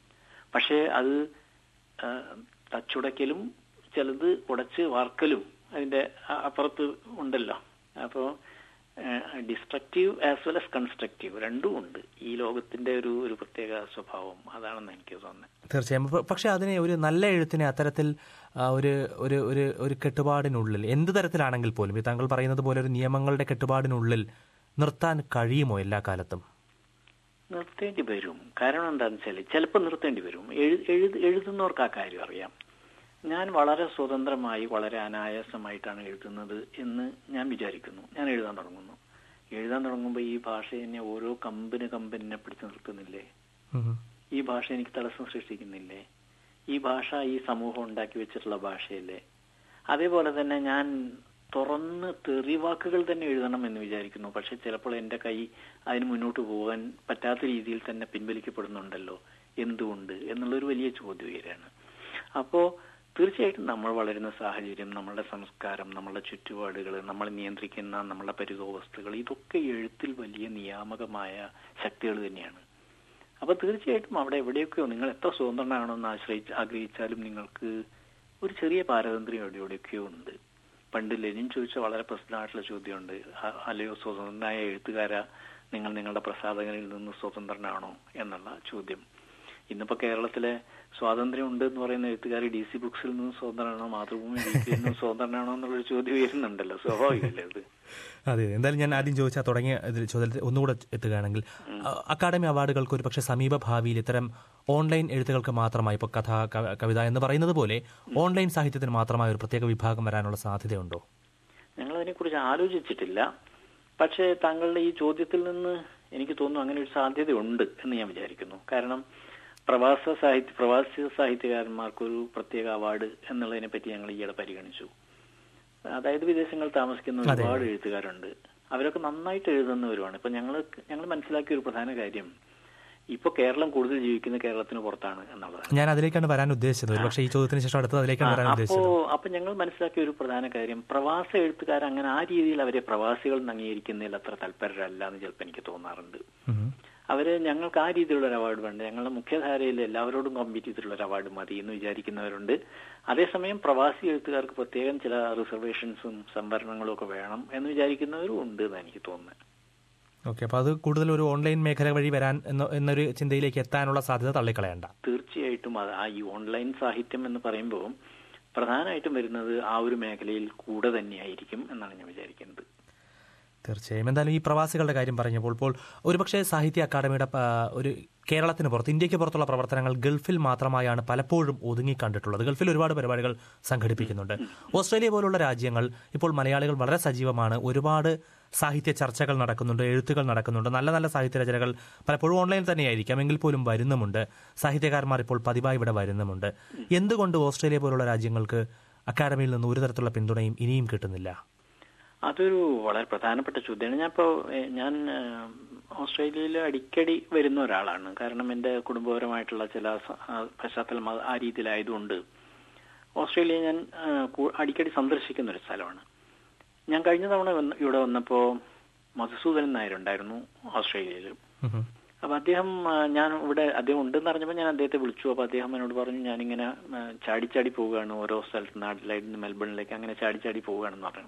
പക്ഷേ അത് ആ, തച്ചുടയ്ക്കലും ചിലത് ഉടച്ച് വാർക്കലും അതിന്റെ അ- അപ്പുറത്ത് ഉണ്ടല്ലോ അപ്പോ destructive as well as constructive രണ്ടും ഉണ്ട് ഈ ലോകത്തിന്റെ ഒരു ഒരു പ്രത്യേക സ്വഭാവം അതാണെന്ന് എനിക്ക് തോന്നുന്നത് തീർച്ചയായും പ- പക്ഷെ അതിനെ ഒരു നല്ല എഴുത്തിനെ അത്തരത്തിൽ ആ, ഒരു ഒരു ഒരു ഒരു കെട്ടുപാടിനുള്ളിൽ എന്ത് തരത്തിലാണെങ്കിൽ പോലും ഈ താങ്കൾ പറയുന്നത് പോലെ ഒരു നിയമങ്ങളുടെ കെട്ടുപാടിനുള്ളിൽ നിർത്താൻ കഴിയുമോ എല്ലാ കാലത്തും നിർത്തേണ്ടി വരും കാരണം എന്താണെന്ന് വെച്ചാൽ ചിലപ്പോൾ നിർത്തേണ്ടി വരും എഴു എഴുത് എഴുതുന്നവർക്ക് ആ കാര്യം അറിയാം ഞാൻ വളരെ സ്വതന്ത്രമായി വളരെ അനായാസമായിട്ടാണ് എഴുതുന്നത് എന്ന് ഞാൻ വിചാരിക്കുന്നു ഞാൻ എഴുതാൻ തുടങ്ങുന്നു എഴുതാൻ തുടങ്ങുമ്പോൾ ഈ ഭാഷ എന്നെ ഓരോ കമ്പന് കമ്പനിനെ പിടിച്ചു നിർത്തുന്നില്ലേ ഉം. ഈ ഭാഷ എനിക്ക് തടസ്സം സൃഷ്ടിക്കുന്നില്ലേ ഈ ഭാഷ ഈ സമൂഹം ഉണ്ടാക്കി വെച്ചിട്ടുള്ള ഭാഷയല്ലേ അതേപോലെ തന്നെ ഞാൻ തുറന്ന് തെറിവാക്കുകൾ തന്നെ എഴുതണം എന്ന് വിചാരിക്കുന്നു പക്ഷെ ചിലപ്പോൾ എൻ്റെ കൈ അതിന് മുന്നോട്ട് പോകാൻ പറ്റാത്ത രീതിയിൽ തന്നെ പിൻവലിക്കപ്പെടുന്നുണ്ടല്ലോ എന്തുകൊണ്ട് എന്നുള്ളൊരു വലിയ ചോദ്യം ഉയരാണ് അപ്പോ തീർച്ചയായിട്ടും നമ്മൾ വളരുന്ന സാഹചര്യം നമ്മളുടെ സംസ്കാരം നമ്മളുടെ ചുറ്റുപാടുകൾ നമ്മൾ നിയന്ത്രിക്കുന്ന നമ്മളുടെ പരിതോവസ്ഥകൾ ഇതൊക്കെ എഴുത്തിൽ വലിയ നിയാമകമായ ശക്തികൾ തന്നെയാണ് അപ്പൊ തീർച്ചയായിട്ടും അവിടെ എവിടെയൊക്കെയോ നിങ്ങൾ എത്ര സ്വതന്ത്രനാണെന്ന് ആശ്രയിച്ച് ആഗ്രഹിച്ചാലും നിങ്ങൾക്ക് ഒരു ചെറിയ പാരതന്ത്ര്യം എവിടെ എവിടെയൊക്കെയോ ഉണ്ട് പണ്ട് ലെനിൻ ചോദിച്ച വളരെ പ്രസിദ്ധമായിട്ടുള്ള ചോദ്യമുണ്ട് അ- അല്ലയോ സ്വതന്ത്രനായ എഴുത്തുകാര നിങ്ങൾ നിങ്ങളുടെ പ്രസാധകനിൽ നിന്ന് സ്വതന്ത്രനാണോ എന്നുള്ള ചോദ്യം ഇന്നിപ്പോ കേരളത്തിലെ സ്വാതന്ത്ര്യം ഉണ്ട് എന്ന് പറയുന്ന എഴുത്തുകാർ ഡി സി ബുക്സിൽ നിന്ന് സ്വതന്ത്രനാണോ മാതൃഭൂമി വീക്കിൽ നിന്ന് സ്വതന്ത്രനാണോ എന്നുള്ളൊരു ചോദ്യം ഉയരുന്നുണ്ടല്ലോ സ്വാഭാവികമല്ലേ അത് അതെ എന്തായാലും ഞാൻ ആദ്യം ചോദിച്ചാൽ തുടങ്ങിയ ഇതിൽ ചോദ്യത്തിൽ ഒന്നുകൂടെ എത്തുകയാണെങ്കിൽ അ- അക്കാദമി അവാർഡുകൾക്ക് ഒരു പക്ഷേ സമീപ ഭാവിയിൽ ഇത്തരം ഓൺലൈൻ എഴുത്തുകൾക്ക് മാത്രമായി ഇപ്പോൾ കഥ ക- കവിത എന്ന് പറയുന്നത് പോലെ ഓൺലൈൻ സാഹിത്യത്തിന് മാത്രമായ ഒരു പ്രത്യേക വിഭാഗം വരാനുള്ള സാധ്യതയുണ്ടോ ഞങ്ങൾ അതിനെക്കുറിച്ച് ആലോചിച്ചിട്ടില്ല പക്ഷേ താങ്കളുടെ ഈ ചോദ്യത്തിൽ നിന്ന് എനിക്ക് തോന്നുന്നു അങ്ങനെ ഒരു സാധ്യതയുണ്ട് എന്ന് ഞാൻ വിചാരിക്കുന്നു കാരണം പ്രവാസ സാഹിത്യ പ്രവാസി സാഹിത്യകാരന്മാർക്കൊരു പ്രത്യേക അവാർഡ് എന്നുള്ളതിനെ പറ്റി ഞങ്ങൾ ഈയിടെ പരിഗണിച്ചു അതായത് വിദേശങ്ങളിൽ താമസിക്കുന്ന ഒരുപാട് എഴുത്തുകാരുണ്ട് അവരൊക്കെ നന്നായിട്ട് എഴുതുന്നവരുമാണ് ഇപ്പൊ ഞങ്ങൾ ഞങ്ങൾ മനസ്സിലാക്കിയ ഒരു പ്രധാന കാര്യം ഇപ്പൊ കേരളം കൂടുതൽ ജീവിക്കുന്ന കേരളത്തിന് പുറത്താണ് എന്നുള്ളതാണ് ഞാൻ അതിലേക്കാണ് വരാൻ ഉദ്ദേശിച്ചത് ഒരു പക്ഷേ ഈ ചോദ്യത്തിന് ശേഷം അടുത്തത് അതിലേക്കാണ് വരാൻ അപ്പോ ഉദ്ദേശിച്ചത് അപ്പൊ ഞങ്ങൾ മനസ്സിലാക്കിയ ഒരു പ്രധാന കാര്യം പ്രവാസ എഴുത്തുകാർ അങ്ങനെ ആ രീതിയിൽ അവരെ പ്രവാസികൾ എന്ന് അംഗീകരിക്കുന്നതിൽ അത്ര തൽപരരല്ല എന്ന് ചിലപ്പോൾ എനിക്ക് തോന്നാറുണ്ട് ഉം. അവര് ഞങ്ങൾക്ക് ആ രീതിയിലുള്ള ഒരു അവാർഡ് വേണ്ട ഞങ്ങളുടെ മുഖ്യധാരയിൽ എല്ലാവരോടും കോമ്പീറ്റ് ചെയ്തിട്ടുള്ള ഒരു അവാർഡ് മതി എന്ന് വിചാരിക്കുന്നവരുണ്ട് അതേസമയം പ്രവാസി എഴുത്തുകാർക്ക് പ്രത്യേകം ചില റിസർവേഷൻസും സംവരണങ്ങളും ഒക്കെ വേണം എന്ന് വിചാരിക്കുന്നവരും ഉണ്ട് എന്ന് എനിക്ക് തോന്നുന്നത് ഓക്കെ അപ്പോൾ അത് കൂടുതൽ ഒരു ഓൺലൈൻ മേഖല വഴി വരാൻ എന്ന എന്നൊരു ചിന്തയിലേക്ക് എത്താനുള്ള സാധ്യത തള്ളിക്കളയണ്ട തീർച്ചയായിട്ടും അത് ആ ഈ ഓൺലൈൻ സാഹിത്യം എന്ന് പറയുമ്പോൾ പ്രധാനമായിട്ടും വരുന്നത് ആ ഒരു മേഖലയിൽ കൂടെ തന്നെയായിരിക്കും എന്നാണ് ഞാൻ വിചാരിക്കുന്നത് തീർച്ചയായും എന്തായാലും ഈ പ്രവാസികളുടെ കാര്യം പറഞ്ഞപ്പോൾ ഇപ്പോൾ ഒരുപക്ഷെ സാഹിത്യ അക്കാദമിയുടെ ആ, ഒരു കേരളത്തിന് പുറത്ത് ഇന്ത്യക്ക് പുറത്തുള്ള പ്രവർത്തനങ്ങൾ ഗൾഫിൽ മാത്രമായാണ് പലപ്പോഴും ഒതുങ്ങി കണ്ടിട്ടുള്ളത് ഗൾഫിൽ ഒരുപാട് പരിപാടികൾ സംഘടിപ്പിക്കുന്നുണ്ട് ഓസ്ട്രേലിയ പോലുള്ള രാജ്യങ്ങൾ ഇപ്പോൾ മലയാളികൾ വളരെ സജീവമാണ് ഒരുപാട് സാഹിത്യ ചർച്ചകൾ നടക്കുന്നുണ്ട് എഴുത്തുകൾ നടക്കുന്നുണ്ട് നല്ല നല്ല സാഹിത്യ രചനകൾ പലപ്പോഴും ഓൺലൈനിൽ തന്നെയായിരിക്കാം എങ്കിൽ പോലും വരുന്നുമുണ്ട് സാഹിത്യകാരന്മാർ ഇപ്പോൾ പതിവായി ഇവിടെ വരുന്നുമുണ്ട് എന്തുകൊണ്ട് ഓസ്ട്രേലിയ പോലുള്ള രാജ്യങ്ങൾക്ക് അക്കാദമിയിൽ നിന്ന് ഒരു തരത്തിലുള്ള പിന്തുണയും ഇനിയും കിട്ടുന്നില്ല അതൊരു വളരെ പ്രധാനപ്പെട്ട ചോദ്യമാണ് ഞാൻ ഇപ്പോൾ ഞാൻ ഏഹ്, ഓസ്ട്രേലിയയിൽ അടിക്കടി വരുന്ന ഒരാളാണ് കാരണം എൻ്റെ കുടുംബപരമായിട്ടുള്ള ചില സ- ആ, പശ്ചാത്തലം അത് ആ രീതിയിലായതുകൊണ്ട് ഓസ്ട്രേലിയ ഞാൻ ഏഹ്, കൂ- അടിക്കടി സന്ദർശിക്കുന്ന ഒരു സ്ഥലമാണ് ഞാൻ കഴിഞ്ഞ തവണ വന്ന് ഇവിടെ വന്നപ്പോൾ മധുസൂദനൻ നായരുണ്ടായിരുന്നു ഓസ്ട്രേലിയയിൽ അപ്പൊ അദ്ദേഹം ആ, ഞാൻ ഇവിടെ അദ്ദേഹം ഉണ്ടെന്ന് അറിഞ്ഞപ്പോൾ ഞാൻ അദ്ദേഹത്തെ വിളിച്ചു അപ്പൊ അദ്ദേഹം എന്നോട് പറഞ്ഞു ഞാനിങ്ങനെ ആ, ചാടി ചാടി പോവുകയാണ് ഓരോ സ്ഥലത്ത് നാട്ടിലായിട്ട് മെൽബണിലേക്ക് അങ്ങനെ ചാടി ചാടി പോവുകയാണെന്ന് പറഞ്ഞു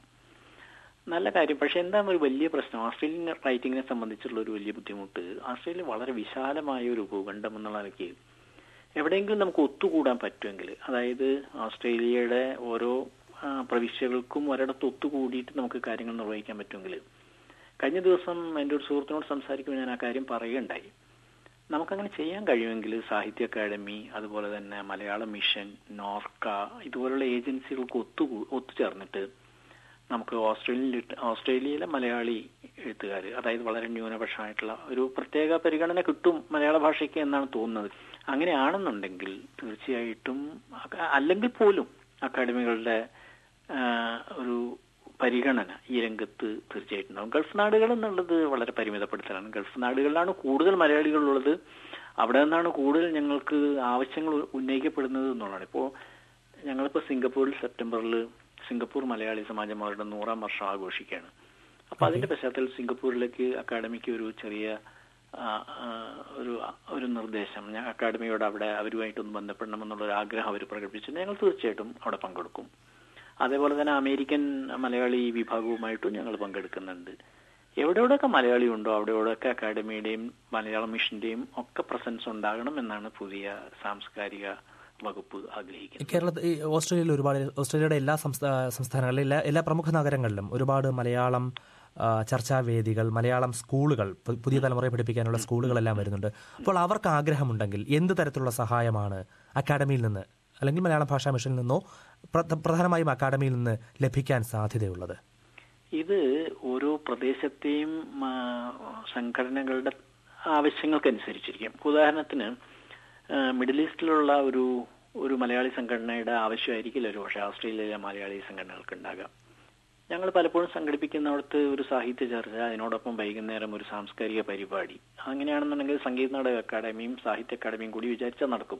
നല്ല കാര്യം പക്ഷെ എന്താണ് ഒരു വലിയ പ്രശ്നം ഓസ്ട്രേലിയൻ റൈറ്റിങ്ങിനെ സംബന്ധിച്ചുള്ള ഒരു വലിയ ബുദ്ധിമുട്ട് ഓസ്ട്രേലിയ വളരെ വിശാലമായ ഒരു ഭൂഖണ്ഡം എന്നുള്ള നിലയ്ക്ക് എവിടെയെങ്കിലും നമുക്ക് ഒത്തുകൂടാൻ പറ്റുമെങ്കിൽ അതായത് ഓസ്ട്രേലിയയുടെ ഓരോ ആ, പ്രവിശ്യകൾക്കും ഒരിടത്ത് ഒത്തുകൂടിയിട്ട് നമുക്ക് കാര്യങ്ങൾ നിർവഹിക്കാൻ പറ്റുമെങ്കിൽ കഴിഞ്ഞ ദിവസം എൻ്റെ ഒരു സുഹൃത്തിനോട് സംസാരിക്കുമ്പോൾ ഞാൻ ആ കാര്യം പറയുകയുണ്ടായി നമുക്കങ്ങനെ ചെയ്യാൻ കഴിയുമെങ്കിൽ സാഹിത്യ അക്കാദമി അതുപോലെ തന്നെ മലയാള മിഷൻ നോർക്ക ഇതുപോലുള്ള ഏജൻസികൾക്ക് ഒത്തുകൂ ഒത്തുചേർന്നിട്ട് നമുക്ക് ഓസ്ട്രേലിയയിൽ ഓസ്ട്രേലിയയിലെ മലയാളി എഴുത്തുകാർ അതായത് വളരെ ന്യൂനപക്ഷമായിട്ടുള്ള ഒരു പ്രത്യേക പരിഗണന കിട്ടും മലയാള ഭാഷയ്ക്ക് എന്നാണ് തോന്നുന്നത് അങ്ങനെയാണെന്നുണ്ടെങ്കിൽ തീർച്ചയായിട്ടും അക്ക- അല്ലെങ്കിൽ പോലും അക്കാദമികളുടെ ആ, ഒരു പരിഗണന ഈ രംഗത്ത് തീർച്ചയായിട്ടും ഉണ്ടാവും ഗൾഫ് നാടുകൾ എന്നുള്ളത് വളരെ പരിമിതപ്പെടുത്തലാണ് ഗൾഫ് നാടുകളിലാണ് കൂടുതൽ മലയാളികളുള്ളത് അവിടെ നിന്നാണ് കൂടുതൽ ഞങ്ങൾക്ക് ആവശ്യങ്ങൾ ഉന്നയിക്കപ്പെടുന്നത് എന്നുള്ളതാണ് ഇപ്പോൾ ഞങ്ങളിപ്പോൾ സിംഗപ്പൂരിൽ സെപ്റ്റംബറിൽ സിംഗപ്പൂർ മലയാളി സമാജം അവരുടെ നൂറാം വർഷം ആഘോഷിക്കുകയാണ് അപ്പൊ അതിന്റെ പശ്ചാത്തലത്തിൽ സിംഗപ്പൂരിലേക്ക് അക്കാഡമിക്ക് ഒരു ചെറിയ ആ, ആ, ഒരു ഒരു നിർദ്ദേശം ഞാൻ അക്കാഡമിയോട് അവിടെ അവരുമായിട്ടൊന്ന് ബന്ധപ്പെടണമെന്നുള്ള ഒരു ആഗ്രഹം അവർ പ്രകടിപ്പിച്ചിട്ടുണ്ട് ഞങ്ങൾ തീർച്ചയായിട്ടും അവിടെ പങ്കെടുക്കും അതേപോലെ തന്നെ അമേരിക്കൻ മലയാളി വിഭാഗവുമായിട്ടും ഞങ്ങൾ പങ്കെടുക്കുന്നുണ്ട് എവിടെ എവിടെയൊക്കെ മലയാളി ഉണ്ടോ അവിടെ എവിടെയൊക്കെ അക്കാഡമിയുടെയും മലയാളം മിഷന്റെയും ഒക്കെ പ്രസൻസ് ഉണ്ടാകണം എന്നാണ് പുതിയ സാംസ്കാരിക വകുപ്പ് ആഗ്രഹിക്കുന്നത് കേരളത്തിൽ ഈ ഓസ്ട്രേലിയയിൽ ഒരുപാട് ഓസ്ട്രേലിയയുടെ എല്ലാ സംസ്ഥാ സംസ്ഥാനങ്ങളിലും എല്ലാ എല്ലാ പ്രമുഖ നഗരങ്ങളിലും ഒരുപാട് മലയാളം ആ, ചർച്ചാവേദികൾ മലയാളം സ്കൂളുകൾ പു- പുതിയ തലമുറയെ പഠിപ്പിക്കാനുള്ള സ്കൂളുകളെല്ലാം വരുന്നുണ്ട് അപ്പോൾ അവർക്ക് ആഗ്രഹമുണ്ടെങ്കിൽ എന്ത് തരത്തിലുള്ള സഹായമാണ് അക്കാഡമിയിൽ നിന്ന് അല്ലെങ്കിൽ മലയാള ഭാഷാ മിഷനിൽ നിന്നോ പ്ര- പ്രധാനമായും അക്കാഡമിയിൽ നിന്ന് ലഭിക്കാൻ സാധ്യതയുള്ളത് ഇത് ഓരോ പ്രദേശത്തെയും ആ, സംഘടനകളുടെ ആവശ്യങ്ങൾക്കനുസരിച്ചിരിക്കും ഉദാഹരണത്തിന് ആ, മിഡിൽ ഈസ്റ്റിലുള്ള ഒരു ഒരു മലയാളി സംഘടനയുടെ ആവശ്യമായിരിക്കില്ല ഒരു പക്ഷേ ഓസ്ട്രേലിയയിലെ മലയാളി സംഘടനകൾക്ക് ഉണ്ടാകാം ഞങ്ങൾ പലപ്പോഴും സംഘടിപ്പിക്കുന്നിടത്ത് ഒരു സാഹിത്യ ചർച്ച അതിനോടൊപ്പം വൈകുന്നേരം ഒരു സാംസ്കാരിക പരിപാടി അങ്ങനെയാണെന്നുണ്ടെങ്കിൽ സംഗീത നാടക അക്കാദമിയും സാഹിത്യ അക്കാദമിയും കൂടി വിചാരിച്ചാൽ നടക്കും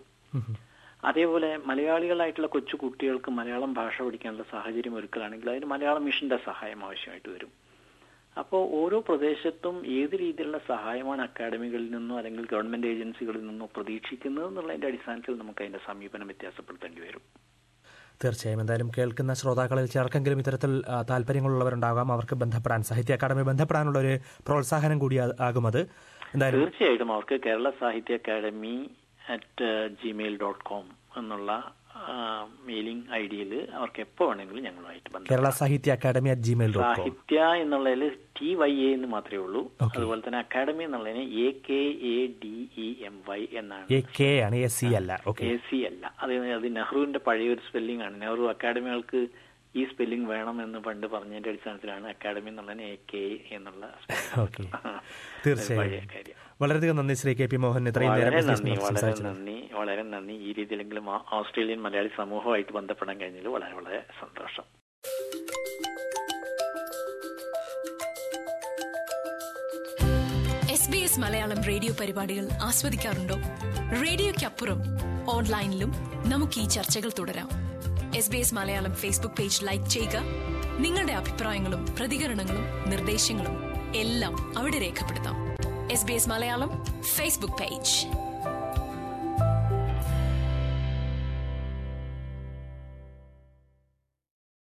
അതേപോലെ മലയാളികളായിട്ടുള്ള കൊച്ചു കുട്ടികൾക്ക് മലയാളം ഭാഷ പഠിക്കാനുള്ള സാഹചര്യം ഒരുക്കലാണെങ്കിൽ അതിന് മലയാളം മിഷന്റെ സഹായം ആവശ്യമായിട്ട് വരും അപ്പോൾ ഓരോ പ്രദേശത്തും ഏത് രീതിയിലുള്ള സഹായമാണ് അക്കാഡമികളിൽ നിന്നോ അല്ലെങ്കിൽ ഗവൺമെന്റ് ഏജൻസികളിൽ നിന്നോ പ്രതീക്ഷിക്കുന്നത് എന്നുള്ളതിന്റെ അടിസ്ഥാനത്തിൽ നമുക്ക് അതിന്റെ സമീപനം വ്യത്യാസപ്പെടുത്തേണ്ടി വരും തീർച്ചയായും എന്തായാലും കേൾക്കുന്ന ശ്രോതാക്കളിൽ ചിലർക്കെങ്കിലും ഇത്തരത്തിൽ ആ, താല്പര്യങ്ങളുള്ളവരുണ്ടാകാം അവർക്ക് ബന്ധപ്പെടാൻ സാഹിത്യ അക്കാദമി ബന്ധപ്പെടാനുള്ള ഒരു പ്രോത്സാഹനം കൂടി ആ- ആകും അത് എന്തായാലും തീർച്ചയായിട്ടും അവർക്ക് Kerala Sahitya Akademi at Gmail dot com എന്നുള്ള മെയിലിംഗ് ഐ ഡിയിൽ അവർക്ക് എപ്പോൾ വേണമെങ്കിലും ഞങ്ങളുമായിട്ട് ബന്ധം Kerala Sahitya Akademi at Gmail dot com Sahitya എന്നുള്ളതിൽ ടി വൈ എ എന്ന് മാത്രമേ ഉള്ളൂ അതുപോലെ തന്നെ അക്കാഡമി എന്നുള്ളതിന് A K A D E M Y എന്നാണ് എ കെ ആണ് എ സി അല്ല ഓക്കെ എ സി അല്ല അത് അത് നെഹ്റുവിന്റെ പഴയ ഒരു സ്പെല്ലിംഗ് ആണ് നെഹ്റു അക്കാഡമികൾക്ക് ഈ സ്പെല്ലിംഗ് വേണം എന്ന് പണ്ട് പറഞ്ഞതിന്റെ അടിസ്ഥാനത്തിലാണ് അക്കാഡമി എന്നുള്ളതിന് എ കെ എന്നുള്ള spelling. ഓക്കെ അത് പഴയ തീർച്ചയായും കാര്യം വളരെയധികം നന്ദി ശ്രീ കെ പി മോഹൻ ഇത്രയും നേരം വളരെ എസ് ബി എസ് നന്ദി നോട് വളരെ സംസാരിച്ചത് നന്ദി വളരെ നന്ദി ഈ രീതിയിലെങ്കിലും ആ- ഓസ്ട്രേലിയൻ മലയാളി സമൂഹമായിട്ട് ബന്ധപ്പെടാൻ കഴിഞ്ഞതിൽ വളരെ വളരെ സന്തോഷം S B S Malayalam radio പരിപാടികൾ ആസ്വദിക്കാറുണ്ടോ റേഡിയോയ്ക്കപ്പുറം ഓൺലൈനിലും നമുക്ക് ഈ ചർച്ചകൾ തുടരാം S B S Malayalam Facebook page like ചെയ്യുക നിങ്ങളുടെ അഭിപ്രായങ്ങളും പ്രതികരണങ്ങളും നിർദ്ദേശങ്ങളും എല്ലാം അവിടെ രേഖപ്പെടുത്താം S B S Malayalam Facebook page